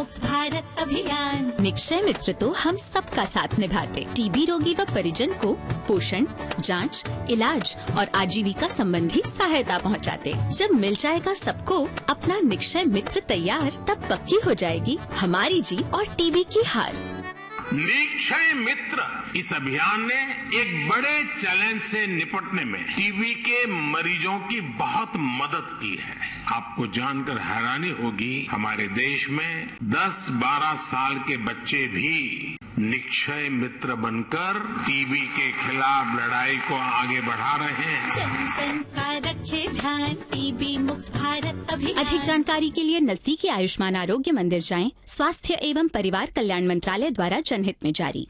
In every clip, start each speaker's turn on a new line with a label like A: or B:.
A: मुक्त भारत अभियान
B: निक्षय मित्र तो हम सबका साथ निभाते टीबी रोगी व परिजन को पोषण जांच, इलाज और आजीविका संबंधी सहायता पहुंचाते। जब मिल जाएगा सबको अपना निक्षय मित्र तैयार तब पक्की हो जाएगी हमारी जीत और टीबी की हार
C: निक्षय मित्र इस अभियान ने एक बड़े चैलेंज से निपटने में टीबी के मरीजों की बहुत मदद की है आपको जानकर हैरानी होगी हमारे देश में 10-12 साल के बच्चे भी निक्षय मित्र बनकर टीबी के खिलाफ लड़ाई को आगे बढ़ा रहे हैं
A: जन जन का रखे ध्यान टीबी मुक्त भारत अभियान
B: अधिक जानकारी के लिए नजदीकी आयुष्मान आरोग्य मंदिर जाएं स्वास्थ्य एवं परिवार कल्याण मंत्रालय द्वारा जनहित में जारी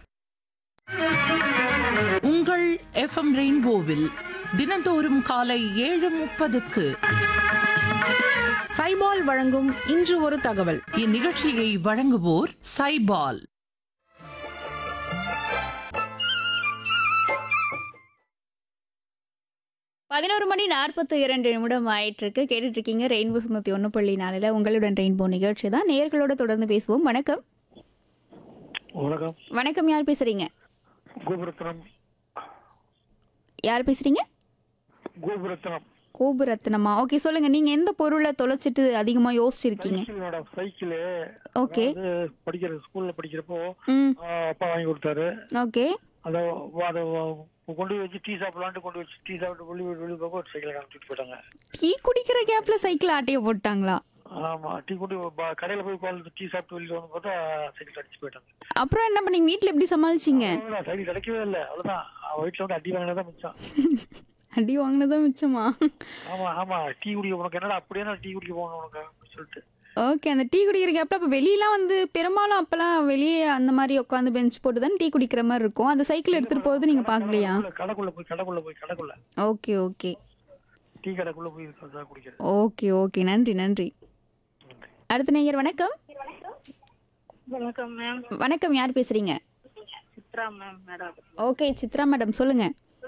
D: உங்கள் எஃப்எம் ரெயின்போவில் தினந்தோறும் காலை ஏழு முப்பதுக்கு
E: சைபால் வழங்கும் இன்று ஒரு தகவல்
D: இந்நிகழ்ச்சியை வழங்குவோர் சைபால்
F: பதினோரு மணி நாற்பத்தி இரண்டு நிமிடம் ஆயிட்டு இருக்கு கேட்டுட்டு இருக்கீங்க ரெயின்போ தொண்ணூத்தி ஒன்று புள்ளி நாலுல உங்களுடன் ரெயின்போ நிகழ்ச்சி தான் நேர்களோட தொடர்ந்து பேசுவோம் வணக்கம்
G: வணக்கம்
F: வணக்கம் யார் பேசுறீங்க
G: கோபுரத்னம்
F: யார் பேசுறீங்க
G: கோபுரத்னம்
F: கோபுரத்னமா ஓகே சொல்லுங்க நீங்க எந்த பொருளை தொலைச்சிட்டு அதிகமா யோசிச்சிருக்கீங்க
G: சைக்கிள் மேடம் சைக்கிள்
F: ஓகே
G: படிக்கிற ஸ்கூல்ல படிக்கிறப்போ
F: ம்
G: ஆ, அப்பா வாங்கி கொடுத்தாரு
F: ஓகே
G: அதை அதை கொண்டு போய் வச்சு டீ சாப்பிடலான்ட்டு கொண்டு வச்சு டீ சாப்பிட்டு வெளியே வெளியே போக ஒரு சைக்கிளை காமிச்சிட்டு போயிட்டாங்க
F: டீ குடிக்கிற கேப்ல சைக்கிள் ஆட்டைய போட்டாங்களா
G: ஆமா டீ கொண்டு ப- கடையில போய் உட்கார்ந்து டீ சாப்பிட்டு வெளியே வந்து பார்த்தா சைக்கிள் அடிச்சு போயிட்டாங்க
F: அப்புறம் என்ன பண்ணீங்க வீட்ல எப்படி சமாளிச்சீங்க
G: அவ்வளவுதான், சைக்கிள் கிடைக்கவே இல்லை அவ்வளவுதான் அவன் வீட்டுல வந்து அடி வாங்கினதான் மிச்சம்
F: அடி வாங்கினதான் மிச்சமா
G: ஆமா ஆமா டீ குடிக்க உனக்கு என்னடா அப்படியே நான் டீ குடிக்க போகணும் உனக்கு அப்படின்னு சொல்லிட்டு
F: ஓகே அந்த டீ குடிக்கிற கேப்ல அப்ப வெளியெல்லாம் வந்து பெரும்பாலும் அப்பெல்லாம் வெளியே அந்த மாதிரி உட்காந்து பெஞ்ச் போட்டு தான் டீ குடிக்கிற மாதிரி இருக்கும் அந்த சைக்கிள் எடுத்துட்டு போறது நீங்க பாக்கலையா
G: கடைக்குள்ள- கடைக்குள்ள போய் கடைக்குள்ள போய் கடைக்குள்ள
F: ஓகே ஓகே
G: டீ கடைக்குள்ள போய் இருக்கிறதா குடிக்கிறது
F: ஓகே ஓகே நன்றி நன்றி அடுத்த நேயர் வணக்கம்
H: வணக்கம் மேம்
F: வணக்கம் யார் பேசுறீங்க
H: Chitra ma'am madam
F: okay Chitra madam சொல்லுங்க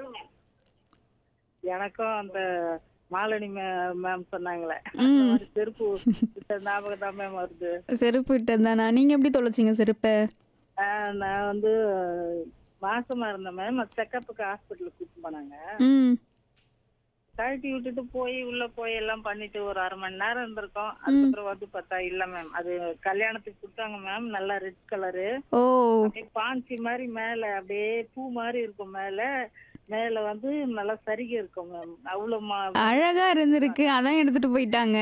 H: எனக்கும் அந்த மாலினி மேம் சொன்னாங்களே
F: ம்.
H: அந்த மாதிரி செருப்பு வித்த ஞாபகம் தான் மேம் வருது
F: செருப்பு விட்டதானா நீங்க எப்படி தொலைச்சிங்க செருப்பை
H: ஆஹ் நான் வந்து மாசமா இருந்தேன் மேம் செக்கப்புக்கு ஹாஸ்பிட்டலுக்கு கூட்டிட்டு போனாங்க
F: ம்
H: கழட்டி விட்டுட்டு போய் உள்ள போய் எல்லாம் பண்ணிட்டு ஒரு அரை மணி நேரம் இருந்திருக்கோம் அதுக்கப்புறம் வந்து பார்த்தா இல்ல மேம் அது கல்யாணத்துக்கு கொடுத்தாங்க மேம் நல்லா ரெட் கலரு
F: ஓ
H: அப்படியே பாஞ்சி மாதிரி மேல அப்படியே பூ மாதிரி இருக்கும் மேல மேல வந்து நல்லா சரிகை இருக்கும் மேம் அவ்வளவு மா-
F: அழகா இருந்திருக்கு அதான் எடுத்துட்டு போயிட்டாங்க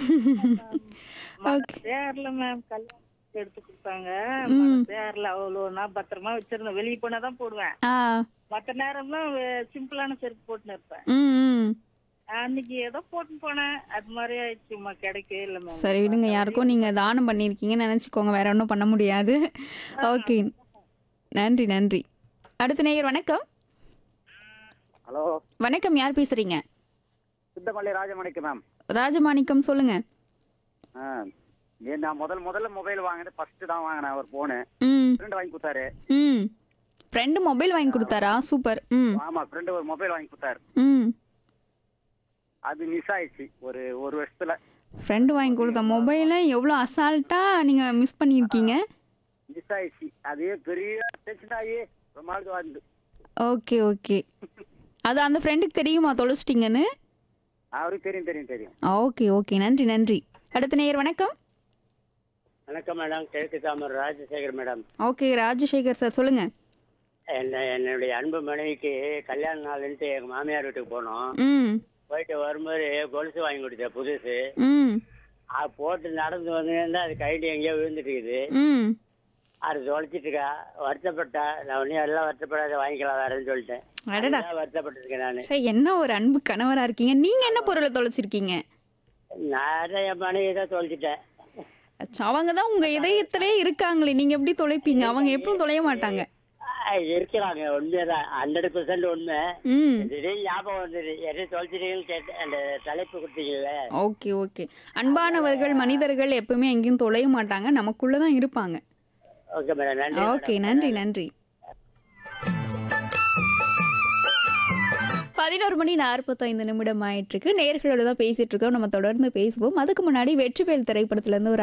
F: ஓகே
H: தேர்ல மேம் கல்யாணத்துக்கு எடுத்து கொடுத்தாங்க
F: ம்.
H: தேர்ல அவ்வளவு நான் பத்திரமா வச்சிருந்தேன் வெளியே போனாதான் போடுவேன்
F: ஆ
H: மத்த நேரம்லாம் வே- சிம்பிளான செருப்பு போட்டுன்னு இருப்பேன்
F: ம் ம்
H: அன்னைக்கு ஏதோ போட்டு போனேன் அது மாதிரி ஆயிடுச்சுமா கிடைக்கவே இல்லை மேம்
F: சரி விடுங்க யாருக்கும் நீங்க தானம் பண்ணிருக்கீங்கன்னு நினைச்சுக்கோங்க வேற ஒன்றும் பண்ண முடியாது ஓகே நன்றி நன்றி அடுத்த நேயர் வணக்கம்
I: ஹலோ
F: வணக்கம் யார் பேசுறீங்க
I: சித்தமல்லி ராஜமணிக்கு மேம்
F: ராஜமாணிக்கம் சொல்லுங்க
I: ஆ ஏ, நான் முதல் முதல்ல மொபைல் வாங்கினது ஃபர்ஸ்ட் தான் வாங்கினேன் ஒரு ஃபோனு
F: ம்
I: ஃப்ரெண்டு வாங்கி கொடுத்தாரு
F: ம் ஃப்ரெண்டு மொபைல் வாங்கி கொடுத்தாரா சூப்பர் ம்
I: ஆமா ஃப்ரெண்டு ஒரு மொபைல் வாங்கி கொடுத்தாரு
F: ம்
I: அது மிஸ் ஆயிடுச்சு ஒரு ஒரு வருஷத்துல
F: ஃப்ரெண்டு வாங்கி கொடுத்த மொபைலை எவ்வளோ அசால்ட்டாக நீங்கள் மிஸ் பண்ணியிருக்கீங்க
I: மிஸ் ஆயிடுச்சு அது பெரிய டென்ஷன் ஆகி ரொம்ப நாளுக்கு வந்து
F: ஓகே ஓகே அது அந்த ஃப்ரெண்டுக்கு தெரியுமா தொலைச்சிட்டிங்கன்னு
I: அவருக்கு தெரியும் தெரியும் தெரியும்
F: ஓகே ஓகே நன்றி நன்றி அடுத்த நேயர் வணக்கம்
I: வணக்கம் மேடம் கிழக்கு தாமர் Rajasekhar madam
F: okay Rajasekhar sir சொல்லுங்கள்
I: என்ன என்னுடைய அன்பு மனைவிக்கு கல்யாண நாள்ன்ட்டு எங்க மாமியார் வீட்டுக்கு போனோம்
F: ம்
I: போயிட்டு வரும்போது கொலுசு வாங்கி கொடுத்தேன் புதுசு
F: ம்
I: அது போட்டு நடந்து வந்து அது கைட்டு எங்கேயோ விழுந்துட்டு இருக்குது
F: ம்
I: அது தொலைச்சிட்டு இருக்கா வருத்தப்பட்டா நான் ஒன்றும் எல்லாம் வருத்தப்படாத வாங்கிக்கலாம் வேறேன்னு சொல்லிட்டேன்
F: அடடா
I: அதுதான் வருத்தப்பட்டிருக்கேன் நான்
F: சரி என்ன ஒரு அன்பு கணவராக இருக்கீங்க நீங்கள் என்ன பொருளை தொலைச்சிருக்கீங்க
I: நான் என் மனைவி தான் தொலைச்சிட்டேன்
F: அச்சா, அவங்க தான் உங்கள் இதயத்திலே இருக்காங்களே நீங்கள் எப்படி தொலைப்பீங்க அவங்க எப்பவும் தொலைய மாட்டாங்க
I: ஆ, இருக்கிறாங்க உண்மைதான் ஹண்ட்ரட் பெர்சன்ட் உண்மை
F: ம்
I: திடீர்னு ஞாபகம் வந்தது எதை தொலைச்சிட்டீங்கன்னு கேட்டேன் அந்த தலைப்பு கொடுத்தீங்கல்ல
F: ஓகே ஓகே அன்பானவர்கள் மனிதர்கள் எப்பவுமே எங்கேயும் தொலைய மாட்டாங்க நமக்குள்ள தான் இருப்பாங்க
I: ஓகே மேடம் நன்றி
F: ஓகே
I: மேடம்.
F: நன்றி நன்றி பதினோரு மணி நாற்பத்தைந்து நிமிடம் ஆயிட்டு இருக்கு நேர்களோட தான் பேசிட்டு இருக்கோம் நம்ம தொடர்ந்து பேசுவோம் அதுக்கு முன்னாடி வெற்றிவேல் திரைப்படத்துல இருந்து ஒரு